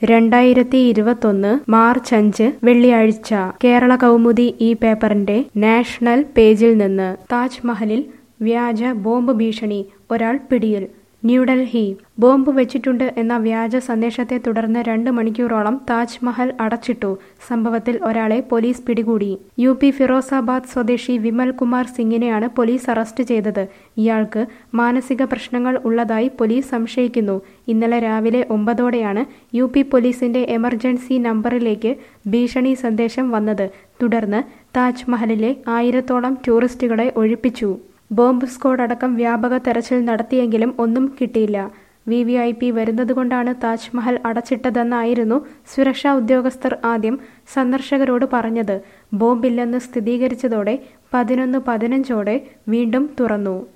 രണ്ടായിരത്തി ഇരുപത്തൊന്ന് മാർച്ച് അഞ്ച് വെള്ളിയാഴ്ച കേരള കൗമുദി ഈ പേപ്പറിന്റെ നാഷണൽ പേജിൽ നിന്ന് താജ്മഹലിൽ വ്യാജ ബോംബ് ഭീഷണി ഒരാൾ പിടിയിൽ ന്യൂഡൽഹി ബോംബ് വെച്ചിട്ടുണ്ട് എന്ന വ്യാജ സന്ദേശത്തെ തുടർന്ന് രണ്ട് മണിക്കൂറോളം താജ്മഹൽ അടച്ചിട്ടു സംഭവത്തിൽ ഒരാളെ പോലീസ് പിടികൂടി യു പി ഫിറോസാബാദ് സ്വദേശി വിമൽ കുമാർ സിംഗിനെയാണ് പോലീസ് അറസ്റ്റ് ചെയ്തത് ഇയാൾക്ക് മാനസിക പ്രശ്നങ്ങൾ ഉള്ളതായി പോലീസ് സംശയിക്കുന്നു ഇന്നലെ രാവിലെ ഒമ്പതോടെയാണ് യു പി പോലീസിന്റെ എമർജൻസി നമ്പറിലേക്ക് ഭീഷണി സന്ദേശം വന്നത് തുടർന്ന് താജ്മഹലിലെ ആയിരത്തോളം ടൂറിസ്റ്റുകളെ ഒഴിപ്പിച്ചു ബോംബ് സ്ക്വാഡ് അടക്കം വ്യാപക തെരച്ചിൽ നടത്തിയെങ്കിലും ഒന്നും കിട്ടിയില്ല വി വി ഐ പി വരുന്നതുകൊണ്ടാണ് താജ്മഹൽ അടച്ചിട്ടതെന്നായിരുന്നു സുരക്ഷാ ഉദ്യോഗസ്ഥർ ആദ്യം സന്ദർശകരോട് പറഞ്ഞത് ബോംബില്ലെന്ന് സ്ഥിരീകരിച്ചതോടെ പതിനൊന്ന് പതിനഞ്ചോടെ വീണ്ടും തുറന്നു